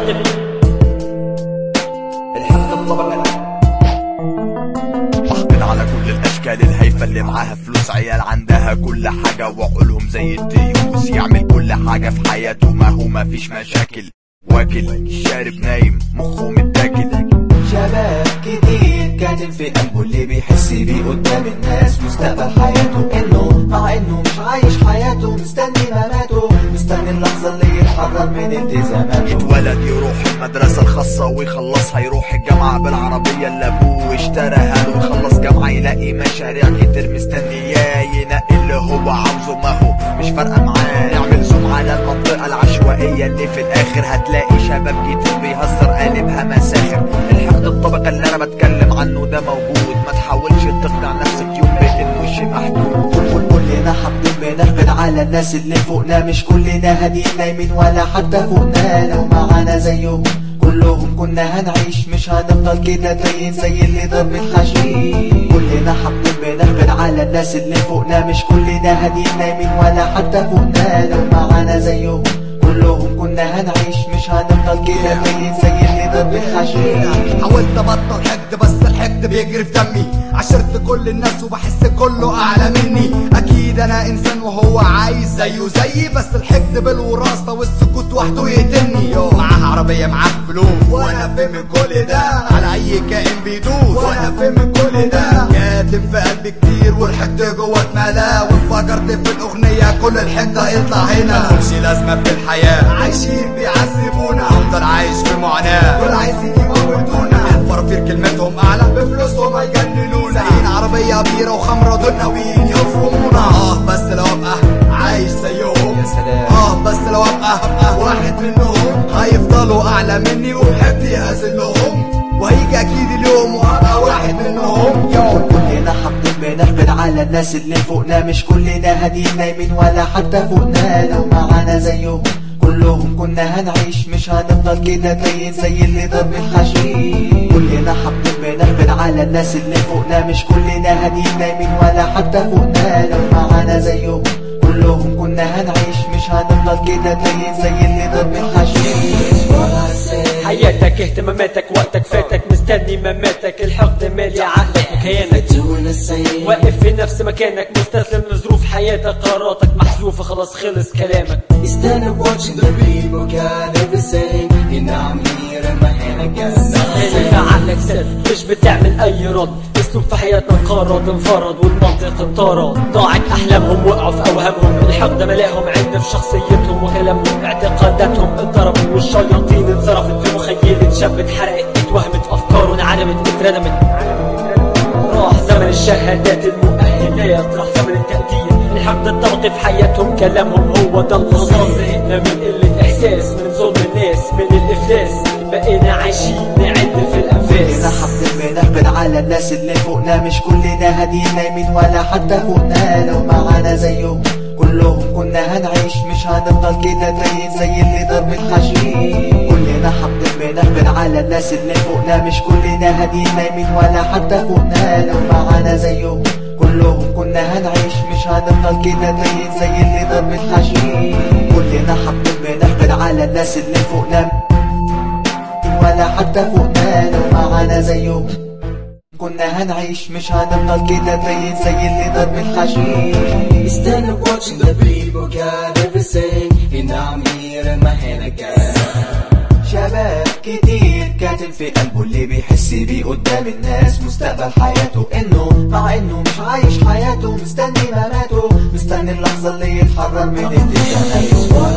الحقد الحقد الطبقي حقد على كل الاشكال الهايفه اللي معاها فلوس عيال عندها كل حاجه وعقولهم زي التيوس يعمل كل حاجه في حياته ما هو ما فيش مشاكل واكل شارب نايم مخه متاكل شباب كتير كاتم في قلبه اللي بيحس بيه قدام الناس مستقبل حياته انه مع انه مش عايش حياته مستني مماته مستني اللحظة اللي يتحرر من التزاماته يتولد يروح المدرسة الخاصة ويخلصها يروح الجامعة بالعربية اللي أبوه اشتراها له يخلص جامعة يلاقي مشاريع كتير مستنياه ينقي اللي هو عاوزه ما هو مش فارقة معاه يعمل زوم على المنطقة العشوائية اللي في الآخر هتلاقي شباب كتير بيهزر قالبها مساخر الحقد الطبقة اللي أنا بتكلم عنه ده موجود ما تحاولش تقنع نفسك يوم بإنه شيء محدود كل كلنا حاطين بنحقد على الناس اللي فوقنا مش كلنا هادين نايمين ولا حتى فوقنا لو معانا زيهم كلهم كنا هنعيش مش هنفضل كده تايهين زي اللي ضرب الحشيش كلنا حاطين بنحقد على الناس اللي فوقنا مش كلنا هادين نايمين ولا حتى فوقنا لو معانا زيهم كلهم كنا هنعيش مش هنفضل كده تايهين زي اللي ضرب الحشيش حاولت ابطل حقد بس الحقد بيجري في دمي عشرت كل الناس وبحس كله اعلى مني اكيد انا انسان وهو عايز زيه زيي بس الحقد بالوراثه والسكوت وحده يقتلني يو معاه عربيه معاه فلوس وانا في من كل ده على اي كائن بيدوس وانا في من كل ده كاتم في قلبي كتير والحقد جوه اتملا وانفجرت في الاغنيه كل الحقد هيطلع هنا ملهمش لازمه في الحياه عايشين بيعذبونا افضل عايش في معاناه دول عايزين يموتونا الفرافير كلمتهم اعلى بفلوسهم هيجننونا سايقين عربيه بيره وخمره دول ناويين يفرمونا اه بس لو ابقى عايش زيهم يا سلام. اه بس لو ابقى ابقى واحد منهم هيفضلوا اعلى مني وحبي هزلهم وهيجي اكيد اليوم وابقى واحد منهم يوم كلنا حاطين بنحقد على الناس اللي فوقنا مش كلنا هادين نايمين ولا حتى فوقنا لو معانا زيهم كلهم كنا هنعيش مش هنفضل كده تايهين زي اللي ضرب الحشيش كلنا حاطين بنحقد على الناس اللي فوقنا مش كلنا هادين نايمين ولا حتى فوقنا لو معانا زيهم كلهم كنا هنعيش مش هنفضل كده تايهين زي اللي ضرب الحشيش حياتك اهتماماتك وقتك فاتك مستني مماتك الحقد مالي عقلك وكيانك واقف في نفس مكانك مستسلم لظروف حياتك قراراتك محذوفة خلاص خلص كلامك Instead of watching the people got everything And now I'm here and my hand again انت عقلك سر مش بتعمل اي رد اسلوب في حياتنا انقرض انفرد والمنطق انطرد ضاعت احلامهم وقعوا في اوهامهم الحقد ملاهم عند في شخصيتهم وكلامهم اعتقاداتهم اتضربوا والشياطين انصرفت في مخيلة شاب اتحرقت اتوهمت افكاره انعدمت اتردمت راح زمن الشهادات المؤهلات راح زمن التقدير الحقد الطبقي في حياتهم كلامهم هو ده الخلاص زهقنا من قلة احساس من ظلم الناس من الافلاس بقينا عايشين نعد في كلنا الانفاس حاطين بنحقد على الناس اللي فوقنا مش كلنا هادين نايمين ولا حتى فوقنا لو معانا زيهم كلهم كنا هنعيش مش هنفضل كده تايهين زي اللي ضرب الحشيش كلنا حاطين بنحقد على الناس اللي فوقنا مش كلنا هادين نايمين ولا حتى فوقنا لو معانا زيهم كلهم كنا هنعيش مش هنفضل كده تايهين زي اللي ضرب الحشيش كلنا حاطين بنحقد على الناس اللي فوقنا ولا حتى فوقنا لو معانا زيهم كنا هنعيش مش هنفضل كده تايهين زي اللي ضرب الحشيش Instead of watching the people got everything And now I'm here and my hand again شباب كتير كاتم في قلبه اللي بيحس بيه قدام الناس مستقبل حياته انه مع انه مش عايش حياته مستني مماته مستني اللحظة اللي يتحرر من الدنيا